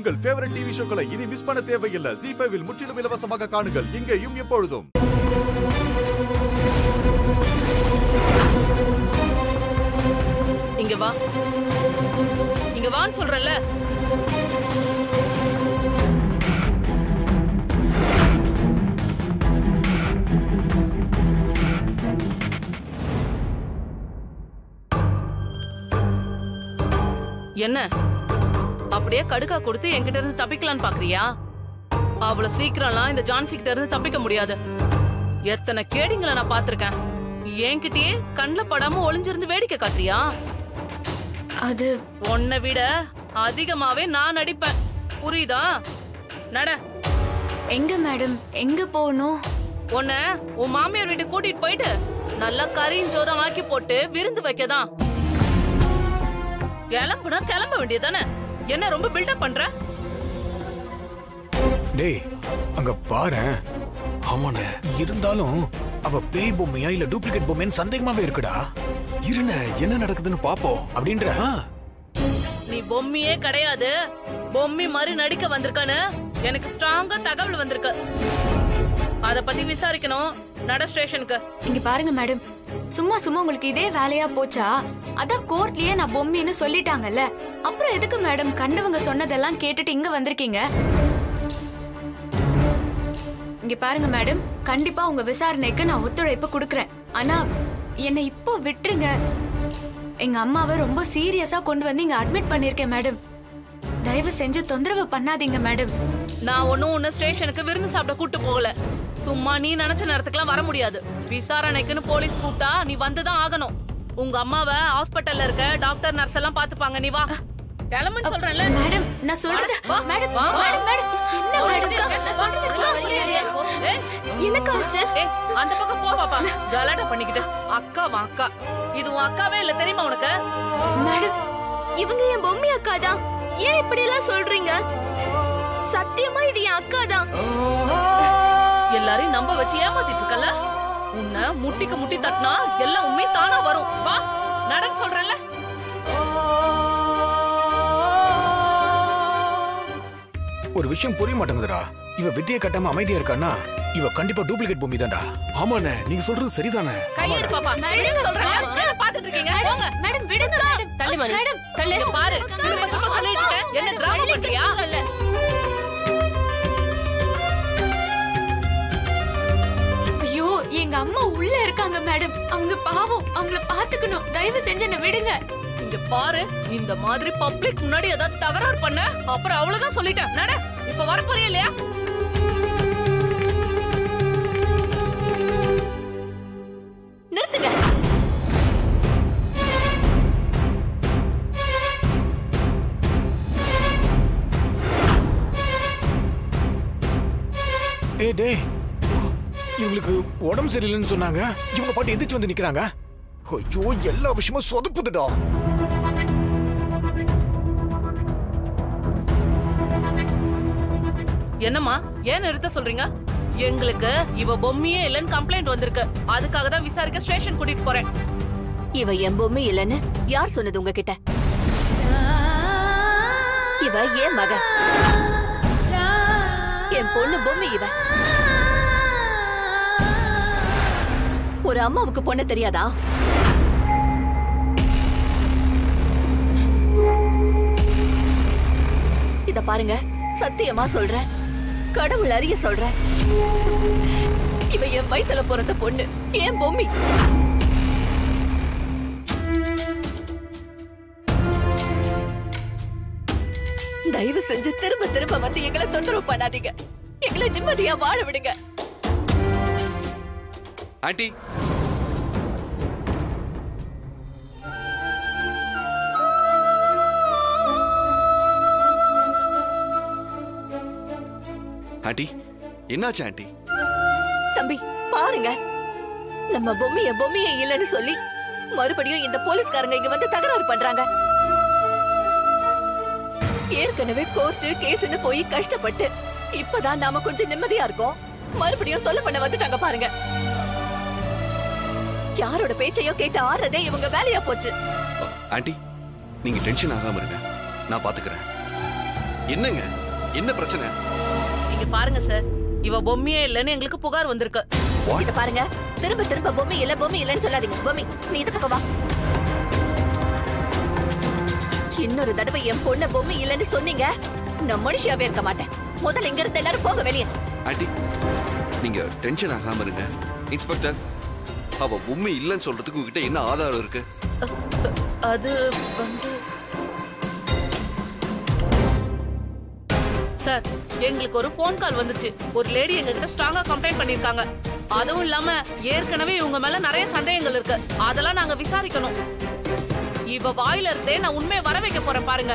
உங்கள் favourite TV ஷோக்களை இனி miss பண்ண தேவையில்லை ஜி ஃபைவில் முற்றிலும் இலவசமாக காணுங்கள் இங்கேயும் எப்பொழுதும் இங்க வா இங்க வான்னு சொல்றேன்ல என்ன அப்படியே கடுக்கா கொடுத்து என்கிட்ட இருந்து தப்பிக்கலான்னு பாக்குறியா அவ்வளவு சீக்கிரம்லாம் இந்த ஜான்சி கிட்ட இருந்து தப்பிக்க முடியாது எத்தனை கேடிங்களை நான் பாத்திருக்கேன் என்கிட்டயே கண்ணுல படாம ஒளிஞ்சிருந்து வேடிக்கை காட்டுறியா அது உன்னை விட அதிகமாவே நான் நடிப்பேன் புரியுதா நட எங்க மேடம் எங்க போகணும் உன்ன உன் மாமியார் வீட்டுக்கு கூட்டிட்டு போயிட்டு நல்லா கறியும் சோறும் ஆக்கி போட்டு விருந்து வைக்கதான் கிளம்புனா கிளம்ப வேண்டியதானே என்ன ரொம்ப பில்டப் பண்ற டேய் அங்க பாரேன் ஆமாண்ணே இருந்தாலும் அவ பேய் பொம்மையா இல்ல டூப்ளிகேட் பொம்மைன்னு சந்தேகமாவே இருக்குடா இருண்ணே என்ன நடக்குதுன்னு பாப்போம் அப்படின்ற ஆ, நீ பொம்மியே கிடையாது பொம்மி மாதிரி நடிக்க வந்திருக்கான்னு எனக்கு ஸ்ட்ராங்கா தகவல் வந்திருக்கு அத பத்தி விசாரிக்கணும் நட ஸ்டேஷனுக்கு இங்க பாருங்க மேடம் சும்மா சும்மா உங்களுக்கு இதே வேலையா போச்சா அதான் கோர்ட்லயே நான் பொம்மின்னு சொல்லிட்டாங்கல்ல அப்புறம் எதுக்கு மேடம் கண்டவங்க சொன்னதெல்லாம் கேட்டுட்டு இங்க வந்திருக்கீங்க இங்க பாருங்க மேடம் கண்டிப்பா உங்க விசாரணைக்கு நான் ஒத்துழைப்பு கொடுக்கறேன் ஆனா என்னை இப்போ விட்டுருங்க எங்க அம்மாவை ரொம்ப சீரியஸா கொண்டு வந்து இங்க அட்மிட் பண்ணிருக்கேன் மேடம் தயவு செஞ்சு தொந்தரவு பண்ணாதீங்க மேடம் நான் ஒன்னும் உன்ன ஸ்டேஷனுக்கு விருந்து சாப்பிட கூட்டு போகல சும்மா நீ நினைச்ச நேரத்துக்குலாம் வர முடியாது விசாரணைக்குன்னு போலீஸ் கூப்பிட்டா நீ வந்துதான் ஆகணும் உங்க அம்மாவை ஹாஸ்பிட்டல்ல இருக்க டாக்டர் நர்ஸ் எல்லாம் பாத்துப்பாங்க நீ வா கிளம்புன்னு சொல்றேன்ல மேடம் நான் சொல்றது வா, மேடம் வா, வா. மேடம் மேடம் என்ன மேடம் நான் சொல்றது ஏய், எனக்கு ஆச்சு ஏய், அந்த பக்கம் போ பாப்பா கலாட்டா பண்ணிக்கிட்டு அக்கா வா அக்கா இது உன் அக்காவே இல்ல தெரியுமா உனக்கு மேடம் இவங்க என் பொம்மி அக்கா தான் ஏன் இப்படி எல்லாம் சொல்றீங்க சத்தியமா இது என் அக்கா தான் எல்லாரையும் நம்ப வச்சு ஏமாத்திட்டு இருக்கல உன்னை முட்டிக்கு முட்டி தட்டினா எல்லாம் உண்மை தானா வரும் வா நடன்னு சொல்றேன்ல ஒரு விஷயம் புரிய மாட்டேங்குதுடா இவ வித்தியை கட்டாம அமைதியா இருக்கான்னா இவ கண்டிப்பா டூப்ளிகேட் பொம்மி தான்டா ஆமாண்ணே நீங்க சொல்றது சரிதானே கையெடு பாப்பா விடுங்க சொல்றேன்ல என்ன பாத்துட்டு இருக்கீங்க போங்க மேடம் விடுங்க மேடம் தள்ளி மணி மேடம் தள்ளி பாரு திரும்ப திரும்ப சொல்லிட்டு இருக்கேன் என்ன டிராமா பண்றியா ஐயோ எங்க அம்மா உள்ள இருக்காங்க மேடம் அவங்க பாவம் அவங்கள பாத்துக்கணும் தயவு செஞ்சு என்ன விடுங்க இங்க பாரு இந்த மாதிரி பப்ளிக் முன்னாடி ஏதாவது தகராறு பண்ண அப்புறம் அவ்வளவுதான் சொல்லிட்டேன் நட இப்ப வர போறியா இல்லையா நிறுத்துங்க ஏய் டேய் இவங்களுக்கு உடம்பு சரியில்லைன்னு சொன்னாங்க இவங்க பாட்டு எந்திரிச்சு வந்து நிக்கிறாங்க ஐயோ எல்லா விஷயமும் சொதப்புதுடா என்னம்மா ஏன் நிறுத்த சொல்றீங்க எங்களுக்கு இவ பொம்மையே இல்லைன்னு கம்ப்ளைண்ட் வந்திருக்கு அதுக்காக தான் விசாரிக்க ஸ்டேஷன் கூட்டிட்டு போறேன் இவ என் பொம்மை இல்லைன்னு யார் சொன்னது உங்ககிட்ட இவ என் மக என் பொண்ணு பொம்மை இவ ஒரு அம்மாவுக்கு பொண்ணு தெரியாதா இத பாருங்க சத்தியமா சொல்றேன் கடவுள் அறிய சொல்றேன் இவ என் வயித்துல பிறந்த பொண்ணு என் பொம்மி தயவு செஞ்சு திரும்ப திரும்ப வந்து எங்களை தொந்தரவு பண்ணாதீங்க எங்களை நிம்மதியா வாழ விடுங்க ஆண்டி ஆண்டி என்னாச்சு ஆண்டி தம்பி பாருங்க நம்ம பொம்மைய பொம்மையே இல்லைன்னு சொல்லி மறுபடியும் இந்த போலீஸ்காரங்க இங்க வந்து தகராறு பண்றாங்க ஏற்கனவே கோர்ட்டு கேஸ்னு போய் கஷ்டப்பட்டு இப்பதான் நாம கொஞ்சம் நிம்மதியா இருக்கோம் மறுபடியும் தொல்லை பண்ண வந்துட்டாங்க பாருங்க யாரோட பேச்சையோ கேட்டு ஆடுறதே இவங்க வேலையா போச்சு ஆண்டி நீங்க டென்ஷன் ஆகாம இருங்க நான் பாத்துக்கிறேன் என்னங்க என்ன பிரச்சனை இங்க பாருங்க சார் இவ பொம்மையே இல்லைன்னு எங்களுக்கு புகார் வந்திருக்கு இத பாருங்க திரும்ப திரும்ப பொம்மை இல்ல பொம்மை இல்லன்னு சொல்லாதீங்க பொம்மை நீ இது பக்கம் வா இன்னொரு தடவை என் பொண்ண பொம்மை இல்லன்னு சொன்னீங்க நான் மனுஷியாவே இருக்க மாட்டேன் முதல்ல இங்க இருந்து எல்லாரும் போக வெளியே ஆண்டி நீங்க டென்ஷன் ஆகாம இருங்க இன்ஸ்பெக்டர் அவ உண்மை இல்லைன்னு சொல்றதுக்கு உங்ககிட்ட என்ன ஆதாரம் இருக்கு அது வந்து சார் எங்களுக்கு ஒரு ஃபோன் கால் வந்துச்சு ஒரு லேடி எங்க கிட்ட ஸ்ட்ராங்கா கம்ப்ளைண்ட் பண்ணிருக்காங்க அதுவும் இல்லாம ஏற்கனவே இவங்க மேல நிறைய சந்தேகங்கள் இருக்கு அதெல்லாம் நாங்க விசாரிக்கணும் இவ வாயில இருந்தே நான் உண்மையை வர வைக்க போறேன் பாருங்க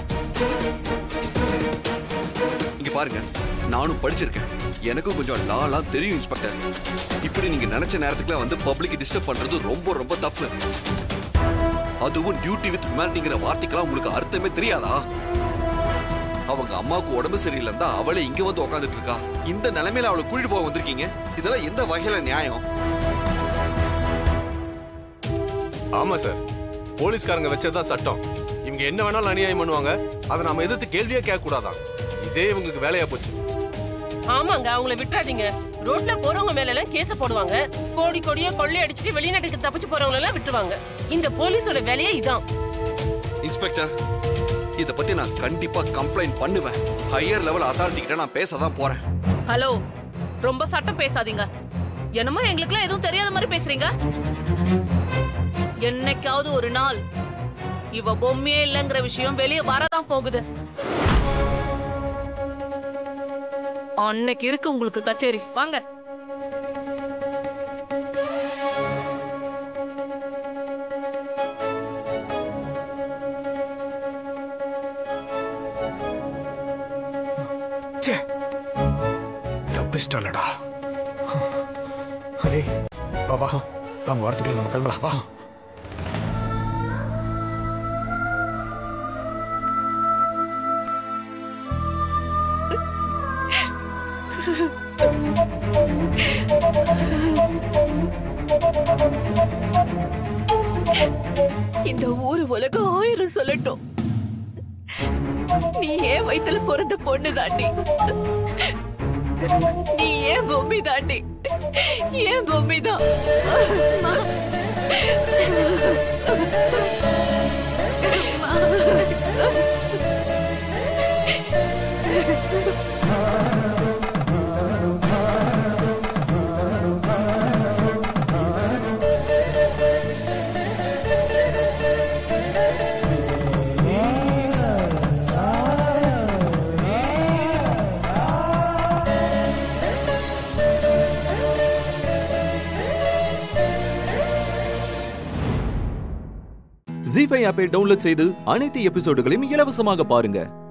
இங்க பாருங்க நானும் படிச்சிருக்கேன் எனக்கும் கொஞ்சம் லாலாம் தெரியும் இன்ஸ்பெக்டர் இப்படி நீங்க நினைச்ச நேரத்துக்குலாம் வந்து பப்ளிக் டிஸ்டர்ப் பண்றது ரொம்ப ரொம்ப தப்பு அதுவும் டியூட்டி வித் ஹியூமனிட்டிங்கிற வார்த்தைக்கெல்லாம் உங்களுக்கு அர்த்தமே தெரியாதா அவங்க அம்மாவுக்கு உடம்பு சரியில்லைன்னு தான் அவளே இங்க வந்து உட்காந்துட்டு இருக்கா இந்த நிலைமையில அவளை கூட்டிட்டு போக வந்திருக்கீங்க இதெல்லாம் எந்த வகையில நியாயம் ஆமா சார் போலீஸ்காரங்க வச்சதுதான் சட்டம் இவங்க என்ன வேணாலும் அநியாயம் பண்ணுவாங்க அதை நாம எதிர்த்து கேள்வியே கேட்க கூடாதான் இதே இவங்களுக்கு வேலையா போச்சு ஆமாங்க அவங்கள விட்டுறாதீங்க ரோட்ல போறவங்க மேல எல்லாம் கேஸ் போடுவாங்க கோடி கோடியா கொள்ளை அடிச்சுட்டு வெளிநாட்டுக்கு தப்பிச்சு போறவங்க எல்லாம் விட்டுருவாங்க இந்த போலீஸோட வேலையே இதான் இன்ஸ்பெக்டர் இத பத்தி நான் கண்டிப்பா கம்ப்ளைண்ட் பண்ணுவேன் ஹையர் லெவல் அத்தாரிட்டி கிட்ட நான் பேச தான் போறேன் ஹலோ ரொம்ப சட்டம் பேசாதீங்க என்னமோ எங்களுக்குலாம் எதுவும் தெரியாத மாதிரி பேசுறீங்க என்னைக்காவது ஒரு நாள் இவ பொம்மையே இல்லைங்கிற விஷயம் வெளியே வரதான் போகுது அன்னைக்கு இருக்கு உங்களுக்கு கச்சேரி வாங்க ச்சே தப்பிச்சிட்டாலடா அரே வா வா நம்ம வரத்துக்குள்ள நம்ம கிளம்பலாம் வா இந்த ஊரு உலகம் ஆயிரம் சொல்லட்டும் நீ ஏன் வயித்துல பிறந்த பொண்ணு தாண்டி நீ ஏன் பொம்மி தாண்டி ஏன் பொம்மி தான் ஜி ஃபைவ் ஆப்பை டவுன்லோட் செய்து அனைத்து எபிசோடுகளையும் இலவசமாக பாருங்க